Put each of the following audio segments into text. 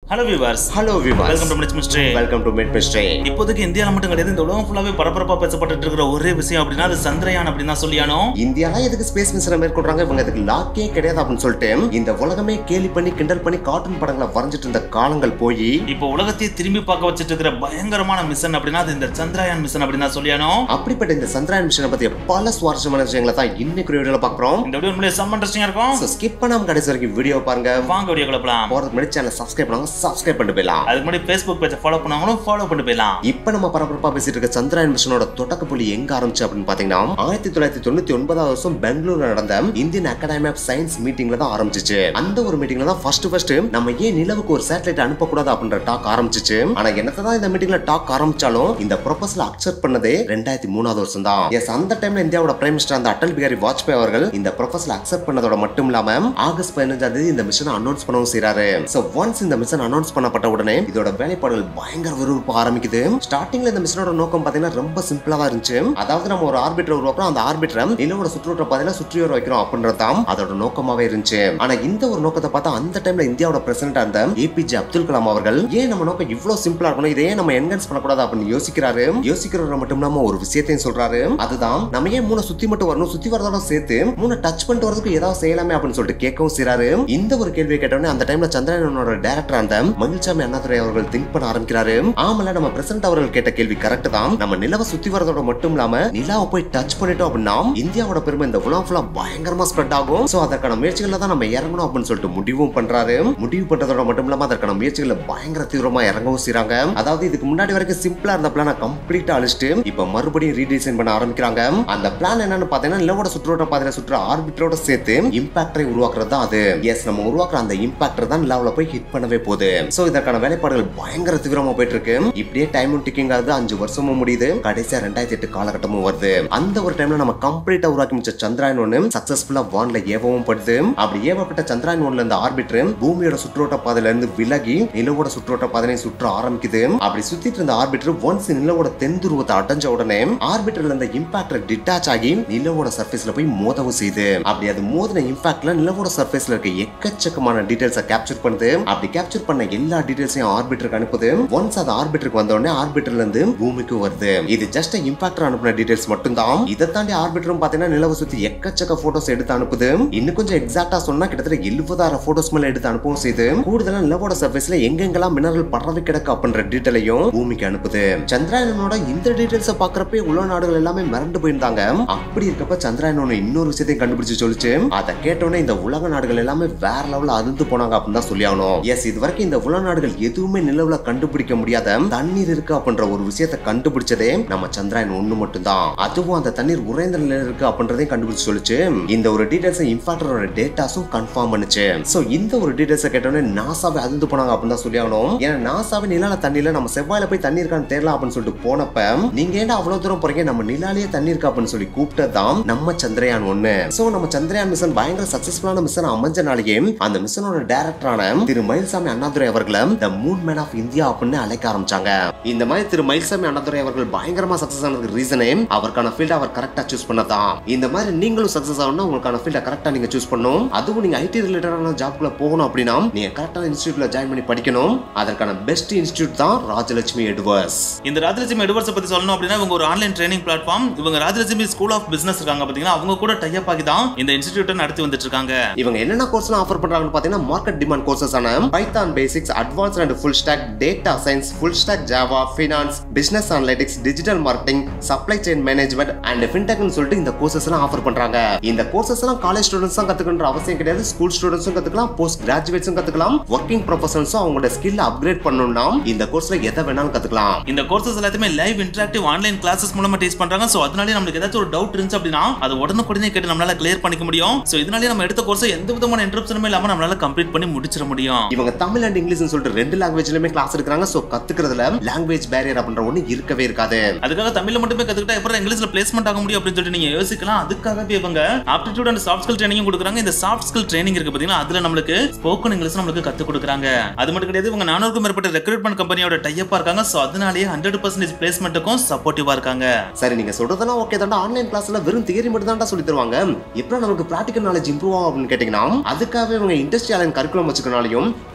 hello viewers hello viewers welcome to minutes mystery welcome to mid mystery இப்போதைக்கு இந்தியாவில் மட்டும் கிடையாது இந்த உலகம் ஃபுல்லாவே பரபரப்பா பேசப்பட்டு இருக்கிற ஒரே விஷயம் அப்படின்னா அது சந்திரயான் அப்படின்னு தான் சொல்லியானோ இந்தியாலாம் எதுக்கு ஸ்பேஸ் மிஷனை மேற்கொள்றாங்க இவங்க அதுக்கு லாக்கே கிடையாது அப்படின்னு சொல்லிட்டு இந்த உலகமே கேலி பண்ணி கிண்டல் பண்ணி கார்ட்டூன் படங்களை வரைஞ்சிட்டு இருந்த காலங்கள் போய் இப்போ உலகத்தையே திரும்பி பார்க்க வச்சிட்டு இருக்கிற பயங்கரமான மிஷன் அப்படின்னா அது இந்த சந்திரயான் மிஷன் அப்படின்னு தான் சொல்லியானோ அப்படிப்பட்ட இந்த சந்திராயன் மிஷனை பத்தி பல சுவாரஸ்யமான விஷயங்களை தான் இன்னைக்கு வீடியோல பாக்குறோம் இந்த வீடியோ உண்மையிலே செம்ம இன்ட்ரெஸ்டிங்கா இருக்கும் ஸோ ஸ்கிப் பண்ணாம கடைசி வரைக்கும் வீடியோ பாருங்க வாங்க வீடியோ கிளப்பலாம் போறதுக்கு முன்னாடி சேனல் சப்ஸ்கிரைப் பண்ணாங்க சப்ஸ்கிரைப் பண்ணிட்டு போயிடலாம் அதுக்கு முன்னாடி ஃபேஸ்புக் பேஜை ஃபாலோ பண்ணாங்களும் ஃபாலோ பண்ணிட்டு போயிடலாம் இப்ப நம்ம பரபரப்பா பேசிட்டு இருக்க சந்திராயன் மிஷனோட தொடக்க புள்ளி எங்க ஆரம்பிச்சு அப்படின்னு பாத்தீங்கன்னா ஆயிரத்தி தொள்ளாயிரத்தி தொண்ணூத்தி ஒன்பதாவது வருஷம் பெங்களூர்ல நடந்த இந்தியன் அகாடமி ஆஃப் சயின்ஸ் மீட்டிங்ல தான் ஆரம்பிச்சிச்சு அந்த ஒரு மீட்டிங்ல தான் ஃபர்ஸ்ட் ஃபர்ஸ்ட் நம்ம ஏன் நிலவுக்கு ஒரு சேட்டலைட் அனுப்பக்கூடாது அப்படின்ற டாக் ஆரம்பிச்சிச்சு ஆனா என்னதான் இந்த மீட்டிங்ல டாக் ஆரம்பிச்சாலும் இந்த ப்ரொபோசல் அக்செப்ட் பண்ணதே ரெண்டாயிரத்தி மூணாவது வருஷம் தான் எஸ் அந்த டைம்ல இந்தியாவோட பிரைம் மினிஸ்டர் அந்த அடல் பிகாரி வாஜ்பாய் அவர்கள் இந்த ப்ரொபோசல் அக்செப்ட் பண்ணதோட மட்டும் இல்லாம ஆகஸ்ட் பதினஞ்சாம் தேதி இந்த மிஷனை அனௌன்ஸ் பண்ணவும் செய்றாரு சோ ஒன்ஸ் இந்த மிஷன் அனௌன்ஸ் பண்ணப்பட்ட உடனே இதோட வேலைப்பாடுகள் பயங்கர விறுவிறுப்பு ஆரம்பிக்குது ஸ்டார்டிங்ல இந்த மிஷனோட நோக்கம் பாத்தீங்கன்னா ரொம்ப சிம்பிளா தான் இருந்துச்சு அதாவது நம்ம ஒரு ஆர்பிட்டர் உருவாக்குறோம் அந்த ஆர்பிட்டரை நிலவோட சுற்றுவட்ட பாதையில சுற்றி வர வைக்கிறோம் அப்படின்றதான் அதோட நோக்கமாவே இருந்துச்சு ஆனா இந்த ஒரு நோக்கத்தை பார்த்தா அந்த டைம்ல இந்தியாவோட பிரசிடண்டா இருந்த ஏபிஜே அப்துல் கலாம் அவர்கள் ஏன் நம்ம நோக்கம் இவ்வளவு சிம்பிளா இருக்கணும் இதை ஏன் நம்ம என்ஹான்ஸ் பண்ணக்கூடாது அப்படின்னு யோசிக்கிறாரு யோசிக்கிறவரை மட்டும் இல்லாம ஒரு விஷயத்தையும் சொல்றாரு அதுதான் நம்ம ஏன் மூணை சுத்தி மட்டும் வரணும் சுத்தி வரதோட சேர்த்து மூணை டச் பண்ணிட்டு வரதுக்கு ஏதாவது செய்யலாமே அப்படின்னு சொல்லிட்டு கேட்கவும் செய்றாரு இந்த ஒரு கேள்வியை கேட்டோடனே அந்த டைம்ல சந்திரனோட டேரக்டர் அந்த மகிழ்ச்சாமி அண்ணாதுரை அவர்கள் திங்க் பண்ண ஆரம்பிக்கிறாரு ஆமால நம்ம பிரசிடண்ட் அவர்கள் கேட்ட கேள்வி கரெக்ட் தான் நம்ம நிலவை சுத்தி வரதோட மட்டும் இல்லாம நிலாவை போய் டச் பண்ணிட்டோம் அப்படின்னா இந்தியாவோட பெருமை இந்த உலகம் ஃபுல்லா பயங்கரமா ஸ்ப்ரெட் ஆகும் சோ அதற்கான முயற்சிகள்ல தான் நம்ம இறங்கணும் அப்படின்னு சொல்லிட்டு முடிவும் பண்றாரு முடிவு பண்றதோட மட்டும் இல்லாம அதற்கான முயற்சிகளை பயங்கர தீவிரமா இறங்கவும் செய்றாங்க அதாவது இதுக்கு முன்னாடி வரைக்கும் சிம்பிளா இருந்த பிளான கம்ப்ளீட்டா அழிச்சிட்டு இப்ப மறுபடியும் ரீடிசைன் பண்ண ஆரம்பிக்கிறாங்க அந்த பிளான் என்னன்னு பாத்தீங்கன்னா நிலவோட சுற்றுவட்ட பாதையில சுற்ற ஆர்பிட்டரோட சேர்த்து இம்பாக்டரை உருவாக்குறது தான் அது எஸ் நம்ம உருவாக்குற அந்த இம்பாக்டர் தான் நிலாவுல போய் ஹிட் பண்ணவே போகுது சோ இதற்கான வேலைப்பாடுகள் பயங்கர தீவிரமா போயிட்டு இருக்கு இப்படியே டைம் டிக்கிங் ஆகுது அஞ்சு வருஷமும் முடியுது கடைசியா ரெண்டாயிரத்தி எட்டு காலகட்டமும் வருது அந்த ஒரு டைம்ல நம்ம கம்ப்ளீட்டா உருவாக்கி முடிச்ச சந்திராயன் ஒண்ணு சக்சஸ்ஃபுல்லா வான்ல ஏவவும் படுது அப்படி ஏவப்பட்ட சந்திராயன் ஒன்ல இருந்த ஆர்பிட்டர் பூமியோட சுற்றுவட்ட பாதையில இருந்து விலகி நிலவோட சுற்றுவட்ட பாதையை சுற்ற ஆரம்பிக்குது அப்படி சுத்திட்டு இருந்த ஆர்பிட்டர் ஒன்ஸ் நிலவோட தென் துருவத்தை அடைஞ்ச உடனே ஆர்பிட்டர்ல இருந்த இம்பாக்டர் டிட்டாச் ஆகி நிலவோட சர்ஃபேஸ்ல போய் மோதவும் செய்யுது அப்படி அது மோதின இம்பாக்ட்ல நிலவோட சர்ஃபேஸ்ல இருக்க எக்கச்சக்கமான டீடைல்ஸை கேப்சர் பண்ணுது அப்படி கேப்சர் பண்ண எல்லா டீடைல்ஸையும் ஆர்பிட்டருக்கு அனுப்புது ஒன்ஸ் அது ஆர்பிட்டருக்கு வந்த உடனே ஆர்பிட்டர்ல இருந்து பூமிக்கு வருது இது ஜஸ்ட் இம்பாக்டர் அனுப்புன டீடைல்ஸ் மட்டும்தான் இதை தாண்டி ஆர்பிட்டரும் பாத்தீங்கன்னா நிலவை சுத்தி எக்கச்சக்க போட்டோஸ் எடுத்து அனுப்புது இன்னும் கொஞ்சம் எக்ஸாக்டா சொன்னா கிட்டத்தட்ட எழுபதாயிரம் போட்டோஸ் மேல எடுத்து அனுப்பவும் செய்து கூடுதலா நிலவோட சர்ஃபேஸ்ல எங்கெங்கெல்லாம் மினரல் பரவி கிடக்கு அப்படின்ற டீட்டெயிலையும் பூமிக்கு அனுப்புது சந்திராயனோட இந்த டீடைல்ஸை பாக்குறப்ப உலக நாடுகள் எல்லாமே மிரண்டு போயிருந்தாங்க அப்படி இருக்கப்ப சந்திராயனோட இன்னொரு விஷயத்தையும் கண்டுபிடிச்சு சொல்லிச்சு அதை கேட்டோன்னே இந்த உலக நாடுகள் எல்லாமே வேற லெவல்ல அதிர்ந்து போனாங்க அப்படின்னு தான் சொல்லி ஆகணும் எஸ் இது வரைக்கும் இந்த உலக நாடுகள் எதுவுமே நிலவுல கண்டுபிடிக்க முடியாத தண்ணீர் இருக்கு அப்படின்ற ஒரு விஷயத்தை கண்டுபிடிச்சதே நம்ம சந்திராயன் ஒண்ணு மட்டும்தான் அதுவும் அந்த தண்ணீர் உறைந்த நிலையில இருக்கு அப்படின்றதையும் கண்டுபிடிச்சு சொல்லுச்சு இந்த ஒரு டீடைல்ஸ் இன்ஃபாக்டரோட டேட்டாஸும் கன்ஃபார்ம் பண்ணுச்சு சோ இந்த ஒரு டீடைல்ஸை கேட்டோன்னே நாசாவே அதிர்ந்து போனாங்க அப்படின்னு தான் சொல்லி ஆகணும் ஏன்னா நாசாவே நிலால தண்ணியில நம்ம செவ்வாயில போய் தண்ணி இருக்கான்னு தேடலாம் அப்படின்னு சொல்லிட்டு போனப்ப நீங்க ஏன்டா அவ்வளவு தூரம் போறீங்க நம்ம நிலாலேயே தண்ணி இருக்கா அப்படின்னு சொல்லி கூப்பிட்டதான் நம்ம சந்திரயான் ஒண்ணு சோ நம்ம சந்திரயான் மிஷன் பயங்கர சக்சஸ்ஃபுல்லான மிஷன் அமைஞ்சனாலேயே அந்த மிஷனோட டைரக்டரான திரு மயில்சாமி அண்ணாதுரை அவர்களை the moon man of India அப்படின்னு அழைக்க ஆரம்பிச்சாங்க இந்த மாதிரி திரு மயில்சாமி அண்ணாதுரை அவர்கள் பயங்கரமா சக்சஸ் ஆனதுக்கு ரீசனே அவருக்கான ஃபீல்ட் அவர் கரெக்டா சூஸ் பண்ணதான் இந்த மாதிரி நீங்களும் சக்சஸ் ஆகணும் உங்களுக்கான ஃபீல்ட கரெக்டா நீங்க சூஸ் பண்ணணும் அதுவும் நீங்க ஐடி ரிலேட்டடான ஜாப்குள்ள போகணும் அப்படின்னா நீங்க கரெக்டான இன்ஸ்டியூட்ல ஜாயின் பண்ணி படிக்கணும் அதற்கான பெஸ்ட் இன்ஸ்டியூட் தான் ராஜலட்சுமி எட்வர்ஸ் இந்த ராஜலட்சுமி எடுவர்ஸை பத்தி சொல்லணும் அப்படின்னா இவங்க ஒரு ஆன்லைன் ட்ரைனிங் பிளாட்ஃபார்ம் இவங்க ராஜலட்சுமி ஸ்கூல் ஆஃப் பிசினஸ் இருக்காங்க பாத்தீங்கன்னா அவங்க கூட டைப் ஆகி தான் இந்த இன்ஸ்டிடியூட்டை நடத்தி வந்துட்டு இருக்காங்க இவங்க என்னென்ன கோர்ஸ்லாம் ஆஃபர் பண்றாங்கன்னு பாத்தீங்கன்னா மார்க்கெட் டிமாண்ட் கோர்சஸ் ஆன Python basics advance and full stack data science full stack Java finance business analytics digital marketing supply chain management and ஃபின்டெக்னு சொல்லிட்டு இந்த கோர்சஸ் எல்லாம் ஆஃபர் பண்றாங்க இந்த கோர்சஸ் எல்லாம் காலேஜ் ஸ்டூடெண்ட்ஸ் தான் கத்துக்கணுன்ற அவசியம் கிடையாது ஸ்கூல் ஸ்டூடெண்ட்ஸும் கத்துக்கலாம் போஸ்ட் கிராஜுவேட்ஸும் கத்துக்கலாம் ஒர்க்கிங் ப்ரொஃபஷனல்ஸும் அவங்களோட ஸ்கில் அப்கிரேட் பண்ணணும்னா இந்த கோர்ஸ்ல எதை வேணாலும் கத்துக்கலாம் இந்த கோர்சஸ் எல்லாத்தையுமே லைவ் இன்டராக்டிவ் ஆன்லைன் கிளாஸஸ் மூலமா டீச் பண்றாங்க சோ அதனாலே நம்மளுக்கு ஏதாச்சும் ஒரு டவுட் இருந்துச்சு அப்படின்னா அது உடனுக்குடனே கேட்டு நம்மளால கிளியர் பண்ணிக்க முடியும் சோ இதனாலே நம்ம எடுத்த கோர்ஸ் எந்த விதமான இன்டரப்ஷனுமே இல்லாம நம்மளால கம்ப்ளீட் பண்ணி முடிச்சிட முடியும் இவங்க தமிழ் அண்ட் இங்கிலீஷ்னு சொல்லிட்டு ரெண்டு லாங்குவேஜ்லயுமே கிளாஸ் எடுக்கிறாங்க சோ கத்துக்கிறதுல லாங்குவேஜ் பேரியர் அப்படின்ற ஒண்ணு இருக்கவே இருக்காது அதுக்காக தமிழ்ல மட்டுமே கத்துக்கிட்டா எப்படி இங்கிலீஷ்ல பிளேஸ்மெண்ட் ஆக முடியும் அப்படின்னு சொல்லிட்டு நீங்க யோசிக்கலாம் அதுக்காகவே இவங்க aptitude and soft skill training கொடுக்குறாங்க இந்த சாஃப்ட் ஸ்கில் ட்ரைனிங் இருக்கு பாத்தீங்கன்னா அதுல நம்மளுக்கு ஸ்போக்கன் இங்கிலீஷ் நம்மளுக்கு கத்து கொடுக்குறாங்க அது மட்டும் கிடையாது இவங்க நானூறுக்கும் மேற்பட்ட ரெக்ரூட்மெண்ட் கம்பெனியோட டைப்பா இருக்காங்க சோ அதனாலேயே ஹண்ட்ரட் பர்சன்டேஜ் பிளேஸ்மெண்ட்டுக்கும் சப்போர்ட்டிவா இருக்காங்க சரி நீங்க சொல்றதெல்லாம் ஓகே தாண்டா ஆன்லைன் கிளாஸ்ல வெறும் தியரி மட்டும் தான்டா சொல்லி தருவாங்க எப்போ நமக்கு ப்ராக்டிகல் நாலேஜ் இம்ப்ரூவ் ஆகும் அப்படின்னு கேட்டீங்கன்னா அதுக்காகவே இவங்க இண்டஸ்ட்ரியல் அண்ட் கரிக்குலம் வச்சுக்கனாலையும் கேப்ஸ்டோன்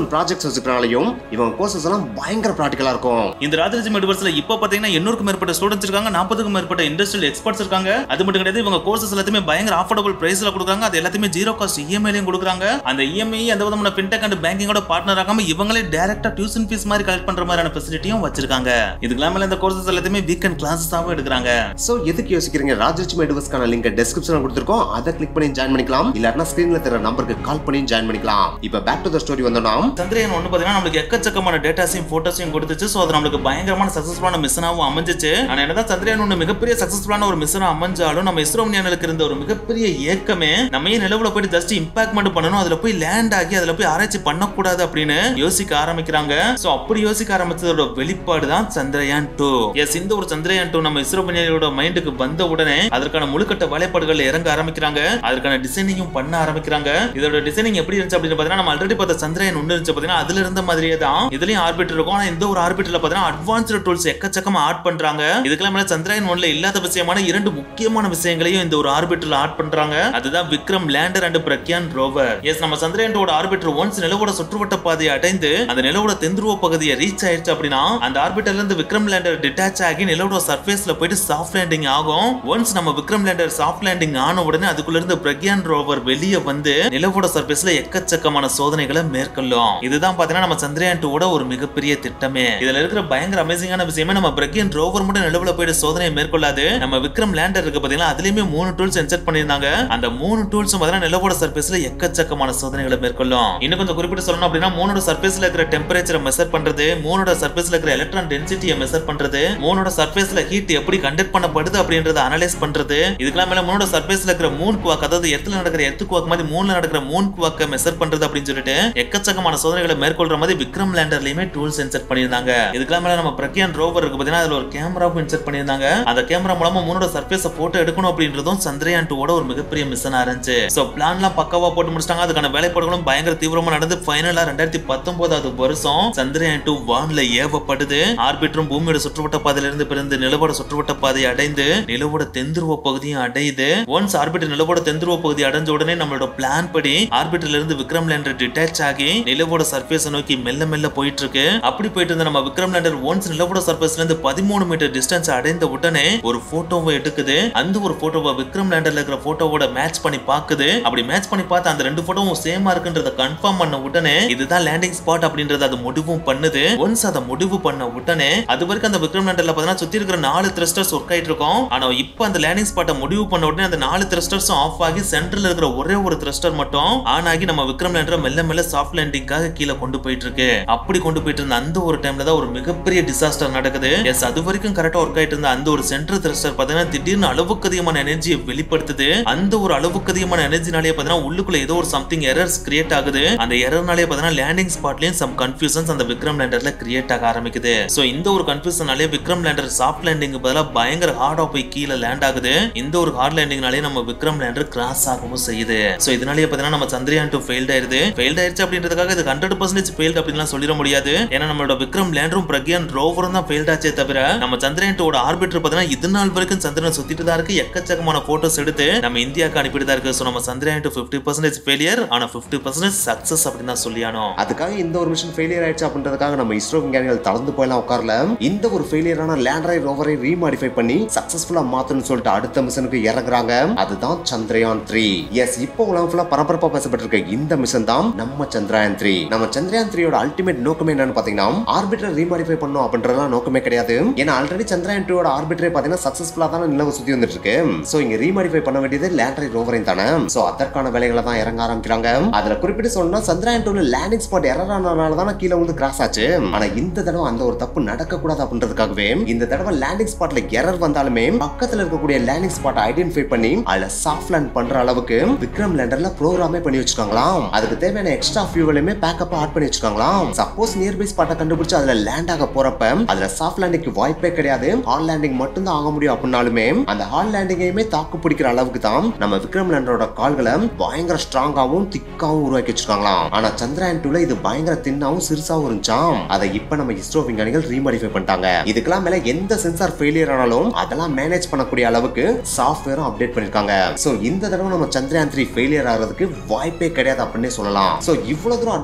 அண்ட் ப்ராஜெக்ட்ஸ் வச்சுக்கிறனாலையும் இவங்க கோர்சஸ் எல்லாம் பயங்கர ப்ராக்டிக்கலா இருக்கும் இந்த ராஜராஜம் யூனிவர்ஸ்ல இப்போ பாத்தீங்கன்னா எண்ணூறுக்கும் மேற்பட்ட ஸ்டூடெண்ட்ஸ் இருக்காங்க நாற்பதுக்கும் மேற்பட்ட இண்டஸ்ட்ரியல் எக்ஸ்பர்ட்ஸ் இருக்காங்க அது மட்டும் கிடையாது இவங்க கோர்சஸ் எல்லாத்தையுமே பயங்கர ஆஃபோர்டபுள் பிரைஸ்ல கொடுக்குறாங்க அது எல்லாத்தையுமே ஜீரோ காஸ்ட் இஎம்ஐலையும் கொடுக்குறாங்க அந்த இஎம்ஐ அந்த விதமான ஃபின்டெக் அண்ட் பேங்கிங்கோட பார்ட்னர் ஆகாம இவங்களே டைரக்டா டியூஷன் ஃபீஸ் மாதிரி கலெக்ட் பண்ற மாதிரியான ஃபெசிலிட்டியும் வச்சிருக்காங்க இதுக்கு இல்லாம இந்த கோர்சஸ் எல்லாத்தையுமே வீக்கெண்ட் கிளாஸஸாவும் எடுக்கிறாங்க சோ எதுக்கு யோசிக்கிறீங்க ராஜலட்சுமி எடுவஸ்க்கான லிங்க் டிஸ்கிரிப்ஷன்ல கொடுத்துருக்கோம் அதை கிளிக் பண்ணி ஜாயின் பண்ணிக்கலாம் இல்லாட்டினா ஸ்கிரீன்ல தெரிய நம்பருக்கு கால் பண்ணி ஜாயின் பண்ணிக்கலாம் இப்போ பேக் டு த ஸ்டோரி வந்தோம்னா சந்திரயான் ஒன்று பார்த்தீங்கன்னா நம்மளுக்கு எக்கச்சக்கமான டேட்டாஸையும் போட்டோஸையும் கொடுத்துச்சு ஸோ அது நம்மளுக்கு பயங்கரமான சக்ஸஸ்ஃபுல்லான மிஷனாகவும் அமைஞ்சிச்சு ஆனால் என்னதான் சந்திரயான் ஒன்று மிகப்பெரிய சக்ஸஸ்ஃபுல்லான ஒரு மிஷனாக அமைஞ்சாலும் நம்ம இஸ்ரோ விஞ்ஞானிகளுக்கு இருந்த ஒரு மிகப்பெரிய ஏக்கமே நம்ம ஏன் நிலவுல போயிட்டு ஜஸ்ட் இம்பாக்ட் மட்டும் பண்ணணும் அதில் போய் லேண்ட் ஆகி அதில் போய் ஆராய்ச்சி பண்ணக்கூடாது அப்படின்னு யோசிக்க ஆரம்பிக்கிறாங்க ஸோ அப்படி யோசிக்க ஆரம்பிச்சதோட வெளிப்பாடு தான் சந்திரயான் டூ எஸ் இந்த ஒரு சந்திரயான் டூ நம்ம இஸ்ரோ விஞ்ஞானிகளோட மைண்டுக்கு வந்த உடனே அதற்கான முழுக்கட்ட வேலைப்பாடுகள் இறங்க ஆரம்பிக்கிறாங்க அதற்கான டிசைனிங்கும் பண்ண ஆரம்பிக்கிறாங்க இதோட டிசைனிங் எப்படி இருந்துச்சு அப்படின்னு பார்த்தீங்கன்னா நம்ம ஆல்ரெடி பார்த்த சந்திரயான் ஒன்று இருந்துச்சு பார்த்தீங்கன்னா அதுல இருந்த மாதிரியே தான் இதுலயும் ஆர்பிட்டர் இருக்கும் ஆனா இந்த ஒரு ஆர்பிட்டர்ல பார்த்தீங்கன்னா அட்வான்ஸ்டு டூல்ஸ் எக்கச்சக்கமா ஆட் பண்றாங்க இதுக்கெல்லாம் மேல சந்திரயான் ஒன்ல இல்லாத விஷயமான இரண்டு முக்கியமான விஷயங்களையும் இந்த ஒரு ஆர்பிட்டர்ல ஆட் பண்றாங்க அதுதான் Vikram lander and Pragyan rover yes நம்ம சந்திரயானோட ஆர்பிட்டர் ஒன்ஸ் நிலவோட சுற்றுவட்ட பாதையை அடைந்து அந்த நிலவோட தென்துருவ பகுதியை ரீச் ஆயிடுச்சு அப்படின்னா அந்த ஆர்பிட்டர்ல இருந்து விக்ரம் லேண்டர் டிட்டாச் ஆகி நிலவோட சர்ஃபேஸ்ல போயிட்டு சாஃப்ட் லேண்டிங் ஆகும் ஒன்ஸ் நம்ம விக்ரம் லேண்டர் சாஃப்ட் லேண்டிங் ஆன உடனே அதுக்குள்ள இருந்து பிரக்யான் ரோவர் வெளியே வந்து நிலவோட சர்ஃபேஸ்ல எக்கச்சக்கமான சோதனைகளை மேற்கொள்ளும் இதுதான் பாத்தீங்கன்னா நம்ம சந்திரயான் டூவோட ஒரு மிகப்பெரிய திட்டமே இதுல இருக்கிற பயங்கர அமேசிங்கான விஷயமே நம்ம பிரக்யான் ரோவர் மட்டும் நிலவுல போயிட்டு சோதனையை மேற்கொள்ளாது நம்ம விக்ரம் லேண்டர் இருக்கு பாத்தீங்கன்னா அதுலயுமே மூணு டூல்ஸ் இன்செர்ட் பண்ணிருந்தாங்க அந்த மூணு டூல்ஸும் பாத்தீங்கன்னா நிலவோட சர்ஃபேஸ்ல எக்கச்சக்கமான சோதனைகளை மேற்கொள்ளும் இன்னும் கொஞ்சம் குறிப்பிட்டு சொல்லணும் அப்படின்னா மூணோட சர்ஃபேஸ்ல இருக்கிற டெம்பரேச்சரை மெஷர் பண்றது மூணோட சர்ஃபேஸ்ல இருக்கிற எலக்ட்ரான் டென்சிட்டியை மெஷர் பண்றது மூணோட சர்ஃபேஸ்ல ஹீட் எப்படி கண்டக்ட் பண்ணப்படுது அப்படின்றத அனலைஸ் பண்றது இதுக்கெல்லாம் மேல மூணோட சர்ஃபேஸ்ல இருக்கிற மூன் குவாக் அதாவது எர்த்ல நடக்கிற எர்த்து குவாக் மாதிரி மூணுல நடக்கிற மூன் குவாக்க மெஷர் பண்றது அப்படின்னு சொல்லிட்டு எக்கச்சக்கமான சோதனைகளை மேற்கொள்ற மாதிரி விக்ரம் லேண்டர்லயுமே டூல்ஸ் இன்செர்ட் பண்ணியிருந்தாங்க இதுக்கெல்லாம் மேல நம்ம பிரக்யான் ரோவர் இருக்கு பாத்தீங்கன்னா அதுல ஒரு கேமராவும் இன்செர்ட் பண்ணியிருந்தாங்க அந்த கேமரா மூலமா மூணோட சர்ஃபேஸ போட்டோ எடுக்கணும் அப்படின்றதும் சந்திரயான் டூவோட ஒரு மிகப்பெரிய மிஷனா இருந்துச்சு சோ பிளான்லாம் பக்காவா போட்டு முடிச்சிட்டாங்க அதுக்கான வேலைப்பாடுகளும் பயங்கர தீவிரமா நடந்து ஃபைனலா ரெண்டாயிரத்தி பத்தொன்பதாவது வருஷம் சந்திரயான் டூ வான்ல ஏவப்படுது ஆர்பிட்டரும் பூமியோட சுற்றுவட்ட பாதையில இருந்து பிறந்து நிலவோட சுற்றுவட்ட பாதையை அடைந்து நிலவோட தென்துருவ பகுதியும் அடையுது ஒன்ஸ் ஆர்பிட்டர் நிலவோட தென்துருவ பகுதி அடைஞ்ச உடனே நம்மளோட பிளான் படி ஆர்பிட்டர்ல இருந்து விக்ரம் லேண்டர் டிட்டாச் ஆகி நிலவோட சர்ஃபேஸ் நோக்கி மெல்ல மெல்ல போயிட்டு இருக்கு அப்படி போயிட்டு இருந்த நம்ம விக்ரம் லேண்டர் ஒன்ஸ் நிலவோட சர்ஃபேஸ்ல இருந்து பதிமூணு மீட்டர் டிஸ்டன்ஸ் அடைந்த உடனே ஒரு போட்டோவை எடுக்குது அந்த ஒரு போட்டோவை விக்ரம் லேண்டர்ல இருக்கிற போட்டோவோட மேட்ச் பண்ணி பாக்குது அப்படி மேட்ச் பண்ணி பார்த்து அந்த ரெண்டு போட்டோவும் சேமா இருக்குன்றத கன்ஃபார்ம் பண்ண உடனே இதுதான் லேண்டிங் ஸ்பாட் அப்படின்றத அது முடிவும் பண்ணுது ஒன்ஸ் அதை முடிவு பண்ண உடனே அது வரைக்கும் அந்த விக்ரம் லேண்டர்ல பார்த்தீங்கன்னா சுத்தி இருக்கிற நாலு த்ரஸ்டர்ஸ் ஒர்க் ஆயிட்டு இருக்கும் ஆனா இப்போ அந்த லேண்டிங் ஸ்பாட்டை முடிவு பண்ண உடனே அந்த நாலு த்ரஸ்டர்ஸும் ஆஃப் ஆகி சென்டர்ல இருக்கிற ஒரே ஒரு த்ரஸ்டர் மட்டும் ஆன் ஆகி நம்ம விக்ரம் லேண்டரை மெல்ல மெல்ல சாஃப்ட் லேண்டிங்காக கீழே கொண்டு போயிட்டு இருக்கு அப்படி கொண்டு போயிட்டு இருந்த அந்த ஒரு டைம்ல தான் ஒரு மிகப்பெரிய டிசாஸ்டர் நடக்குது எஸ் அது வரைக்கும் கரெக்டா ஒர்க் ஆயிட்டு இருந்த அந்த ஒரு சென்டர் த்ரஸ்டர் பார்த்தீங்கன்னா திடீர்னு அளவுக்கு அதிகமான எனர்ஜியை வெளிப்படுத்துது அந்த ஒரு அளவுக்கு அதிகமான எனர்ஜினாலே பார்த்தீங்கன்னா உள்ளுக்குள்ள ஏதோ ஒரு சம்திங் எரர்ஸ் கிரியேட் ஆகுது அந்த எரர்னாலே பார்த்தீங்கன்னா லேண்டிங் ஸ்பாட்லயும் சம் கன்ஃபியூஷன்ஸ் அந்த விக்ரம் லேண்டர்ல கிரியேட் ஆக ஆரம்பிக்குது சோ இந்த ஒரு கன்ஃபியூஷனாலே விக்ரம் லேண்டர் சாஃப்ட் லேண்டிங் பதிலாக பயங்கர ஹார்டா போய் கீழே லேண்ட் ஆகுது இந்த ஒரு ஹார்ட் லேண்டிங்னாலே நம்ம விக்ரம் லேண்டர் கிராஸ் ஆகவும் செய்யுது சோ இதனாலேயே பார்த்தீங்கன்னா நம்ம சந்திரயான் டூ ஃபெயில்ட் ஆயிருது ஃபெயில்ட் ஆயிருச்சு அப்படின்றதுக்காக இது ஹண்ட்ரட் பர்சன்டேஜ் ஃபெயில்ட் அப்படின்லாம் சொல்லிட முடியாது ஏன்னா நம்மளோட விக்ரம் லேண்டரும் பிரக்யான் ரோவரும் தான் ஃபெயில்ட் ஆச்சே தவிர நம்ம சந்திரயான் டூவோட ஆர்பிட்டர் பார்த்தீங்கன்னா இது நாள் வரைக்கும் சந்திரன் சுத்திட்டு தான் இருக்கு எக்கச்சக்கமான போட்டோஸ் எடுத்து நம்ம இந்தியாவுக்கு அனுப்பிட்டு தான் இருக்கு ஸோ நம்ம Chandrayaan two fifty percentage failure ஆனா ஃபிஃப்டி பர்சன்டேஜ் சக்சஸ் அப்படின்னு தான் சொல்லியானோ அதுக்காக இந்த ஒரு மிஷன் ஃபெயிலியர் ஆயிடுச்சு அப்படின்றதுக்காக நம்ம இஸ்ரோ விஞ்ஞானிகள் தளர்ந்து போயெல்லாம் உட்காரல இந்த ஒரு ஃபெயிலியரான லேண்டரை ரோவரை ரீமாடிஃபை பண்ணி சக்சஸ்ஃபுல்லா மாத்தணும்னு சொல்லிட்டு அடுத்த மிஷனுக்கு இறங்குறாங்க அதுதான் சந்திரயான் த்ரீ எஸ் இப்போ உலகம் ஃபுல்லா பரபரப்பா பேசப்பட்டு இருக்க இந்த மிஷன் தான் நம்ம சந்திரயான் த்ரீ நம்ம சந்திரயான் த்ரீயோட அல்டிமேட் நோக்கமே என்னன்னு பாத்தீங்கன்னா ஆர்பிட்டர் ரீமாடிஃபை பண்ணும் அப்படின்றதுலாம் நோக்கமே கிடையாது ஏன்னா ஆல்ரெடி சந்திரயான் டூவோட ஆர்பிட்டரே பாத்தீங்கன்னா சக்சஸ்ஃபுல்லா தானே நிலவை சுத்தி வந்துட்டு இருக்கு சோ இங்க ரீமாடிஃபை பண்ண வேண்டியது லேண்டரை ரோவரையும் தானே சோ அதற்கான வேலைகளை தான் இறங்க ஆரம்பிக்கிறாங்க அதுல குறிப்பிட்டு சொன்னா சந்திரயான் டூல லேண்டிங் ஸ்பாட் எரர் ஆனதுனால தானே கீழே வந்து கிராஸ் ஆச்சு ஆனா இந்த தடவை அந்த ஒரு தப்பு நடக்க கூடாது அப்படின்றதுக்காகவே இந்த தடவை லேண்டிங் ஸ்பாட்ல எரர் வந்தாலுமே பக்கத்துல இருக்கக்கூடிய லேண்டிங் ஸ்பாட் ஐடென்டிஃபை பண்ணி அதுல சாஃப்ட் லேண்ட் பண்ற அளவுக்கு விக்ரம் லேண்டர்ல ப்ரோக்ராமே பண்ணி வச்சிருக்காங்களாம் அதுக்கு தேவையான எக்ஸ்ட்ரா ஃபியூவலுமே பேக்கப் ஆட் பண்ணி வச்சிருக்காங்களாம் சப்போஸ் நியர்பை ஸ்பாட்டை கண்டுபிடிச்சு அதுல லேண்ட் ஆக போறப்ப அதுல சாஃப்ட் லேண்டிங்க்கு வாய்ப்பே கிடையாது ஹார்ட் லேண்டிங் மட்டும் தான் ஆக முடியும் அப்படின்னாலுமே அந்த ஹார்ட் லேண்டிங்கையுமே தாக்கு பிடிக்கிற அளவுக்கு தான் நம்ம விக்ரம் லேண்டரோட கால்களை பயங்கர ஸ்ட்ராங்காவும் திக்காவும் உருவாக்கி வச்சிருக்காங்களாம் ஆனா சந்திரயான் டூல இது பயங்கர தின்னாவும் சிறுசாவும் இருந்துச்சாம் அதை இப்ப நம்ம இஸ்ரோ விஞ்ஞானிகள் ரீமாடிஃபை பண்ணிட்டாங்க இதுக்கெல்லாம் மேல எந்த சென்சார் ஃபெயிலியர் ஆனாலும் அதெல்லாம் மேனேஜ் பண்ணக்கூடிய அளவுக்கு சாஃப்ட்வேரும் அப்டேட் பண்ணிருக்காங்க சோ இந்த தடவை நம்ம சந்திரயான் த்ரீ ஃபெயிலியர் ஆகிறதுக்கு வாய்ப்பே கிடையாது அப்படின்னே சொல்லலாம் சோ இவ்வளவு தூரம் அட்வான்ஸ்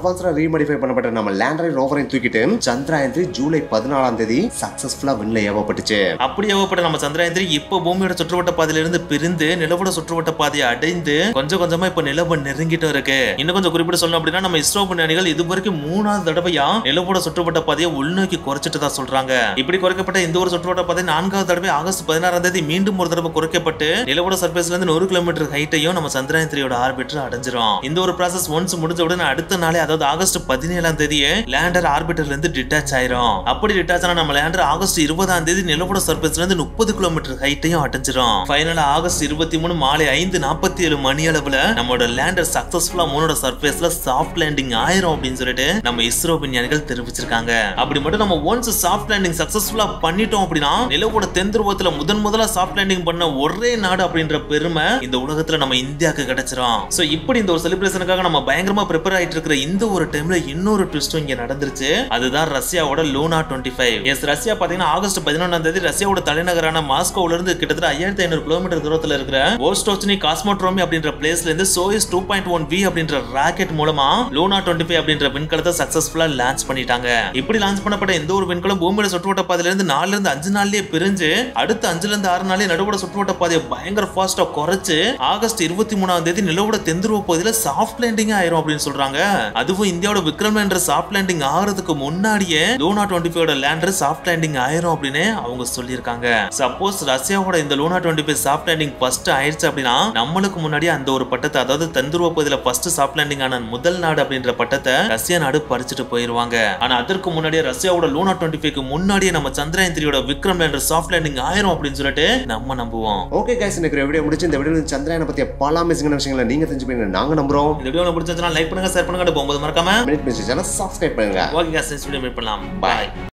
அட்வான்ஸ்டா ரீமாடிஃபை பண்ணப்பட்ட நம்ம லேண்டரை ரோவரையும் தூக்கிட்டு சந்திராயன் த்ரீ ஜூலை பதினாலாம் தேதி சக்சஸ்ஃபுல்லா விண்ணில் ஏவப்பட்டுச்சு அப்படி ஏவப்பட்ட நம்ம சந்திராயன் த்ரீ இப்போ பூமியோட சுற்றுவட்ட பாதையிலிருந்து பிரிந்து நிலவோட சுற்றுவட்ட பாதையை அடைந்து கொஞ்சம் கொஞ்சமா இப்போ நிலவு நெருங்கிட்டும் இருக்கு இன்னும் கொஞ்சம் குறிப்பிட்டு சொல்லணும் அப்படின்னா நம்ம இஸ்ரோ விஞ்ஞானிகள் இது வரைக்கும் மூணாவது தடவையா நிலவோட சுற்றுவட்ட பாதையை உள்நோக்கி குறைச்சிட்டு தான் சொல்றாங்க இப்படி குறைக்கப்பட்ட இந்த ஒரு சுற்றுவட்ட பாதை நான்காவது தடவை ஆகஸ்ட் பதினாறாம் தேதி மீண்டும் ஒரு தடவை குறைக்கப்பட்டு நிலவோட சர்ஃபேஸ்ல இருந்து நூறு கிலோமீட்டர் ஹைட்டையும் நம்ம சந்திராயன் த்ரீயோட ஆர்பிட்டர் அடைஞ்சிரும் இந்த ஒரு ப்ராசஸ் ஒன்ஸ் முடிஞ்ச உடனே அடுத்த நாளே அதாவது ஆகஸ்ட் பதினேழாம் தேதியே லேண்டர் ஆர்பிட்டர்ல இருந்து டிட்டாச் ஆயிரும் அப்படி டிட்டாச் ஆன நம்ம லேண்டர் ஆகஸ்ட் இருபதாம் தேதி நிலவோட சர்ஃபேஸ்ல இருந்து முப்பது கிலோமீட்டர் ஹைட்டையும் அடைஞ்சிரும் ஃபைனலா ஆகஸ்ட் இருபத்தி மூணு மாலை ஐந்து நாற்பத்தி ஏழு மணி அளவுல நம்மளோட லேண்டர் சக்சஸ்ஃபுல்லா மூணோட சர்ஃபேஸ்ல சாஃப்ட் லேண்டிங் ஆயிரும் அப்படின்னு சொல்லிட்டு நம்ம இஸ்ரோ விஞ்ஞானிகள் தெரிவிச்சிருக்காங்க அப்படி மட்டும் நம்ம ஒன்ஸ் சாஃப்ட் லேண்டிங் சக்சஸ்ஃபுல்லா பண்ணிட்டோம் அப்படின்னா நிலவோட தென் துருவத்துல முதன் முதலா சாஃப்ட் லேண்டிங் பண்ண ஒரே நாடு அப்படின்ற பெருமை இந்த உலகத்துல நம்ம இந்தியாவுக்கு கிடைச்சிரும் சோ இப்படி இந்த ஒரு செலிப்ரேஷனுக்காக நம்ம பயங்கரமா ப்ரிப்பேர் ஆயிட்டு இருக்கிற இந்த ஒரு டைம்ல இன்னொரு ட்விஸ்டும் இங்க நடந்துருச்சு அதுதான் ரஷ்யாவோட Luna twenty five yes Russia பாத்தீங்கன்னா ஆகஸ்ட் பதினொன்றாம் தேதி ரஷ்யாவோட தலைநகரான மாஸ்கோல இருந்து கிட்டத்தட்ட ஐயாயிரத்தி ஐநூறு கிலோமீட்டர் தூரத்துல இருக்கிற ஓஸ்டோச்னி காஸ்மோட்ரோமி அப்படின்ற பிளேஸ்ல இருந்து Soyuz two point one V அப்படின்ற ராக்கெட் மூலமா லூனா டுவெண்ட்டி ஃபைவ் அப்படின்ற விண்கலத்தை சக்சஸ்ஃபுல்லா லான்ச் பண்ணிட்டாங்க இப்படி லான்ச் பண்ணப்பட்ட இந்த ஒரு விண்கலம் பூமியோட சுற்றுவட்ட பாதையில இருந்து நாலுல இருந்து அஞ்சு நாள்லயே பிரிஞ்சு அடுத்த அஞ்சுல இருந்து ஆறு நாளே நடுவோட சுற்றுவட்ட பாதையை பயங்கர ஃபாஸ்டா குறைச்சு ஆகஸ்ட் இருபத்தி மூணாம் தேதி நிலவோட தென்துருவ பகுதியில சாஃப்ட் லேண்டிங் ஆயிரும் அப்படின்னு சொல்றாங்க அதுவும் இந்தியாவோட விக்ரம் லேண்டர் சாஃப்ட் லேண்டிங் ஆகிறதுக்கு முன்னாடியே Luna twenty five lander soft landing ஆயிரும் அப்படின்னு அவங்க சொல்லியிருக்காங்க சப்போஸ் ரஷ்யாவோட இந்த Luna twenty five soft landing first ஆயிடுச்சு அப்படின்னா நம்மளுக்கு முன்னாடி அந்த ஒரு பட்டத்தை அதாவது தென்துருவ பகுதியில ஃபர்ஸ்ட் சாஃப்ட் லேண்டிங் ஆன முதல் நாடு அப்படின்ற பட்டத்தை ரஷ்யா நாடு பறிச்சுட்டு போயிருவாங்க ஆனா அதற்கு முன்னாடியே ரஷ்யாவோட லூனா டுவெண்ட்டி ஃபைவ்க்கு முன்னாடியே நம்ம சந்திரயான் த்ரீயோட விக்ரம் லேண்டர் சாஃப்ட் லேண்டிங் ஆயிரும் அப்படின்னு சொல்லிட்டு நம்ம நம்புவோம் ஓகே கைஸ் எனக்கு வீடியோ முடிச்சு இந்த வீடியோ சந்திராயனை பத்திய பல அமேசிங்கான விஷயங்களை நீங்க தெரிஞ்சுப்பீங்க நாங்க நம்புறோம் இந்த வீடியோ உங்களுக்கு பிடிச்சிருந்துச்சுன்னா லைக் பண்ணுங்க ஷேர் பண்ணுங்க போகும்போது மறக்காம மினிட் மிஸ் சேனல் சப்ஸ்கிரைப் பண்ணுங்க okay guys, next video meet பண்ணலாம் பாய்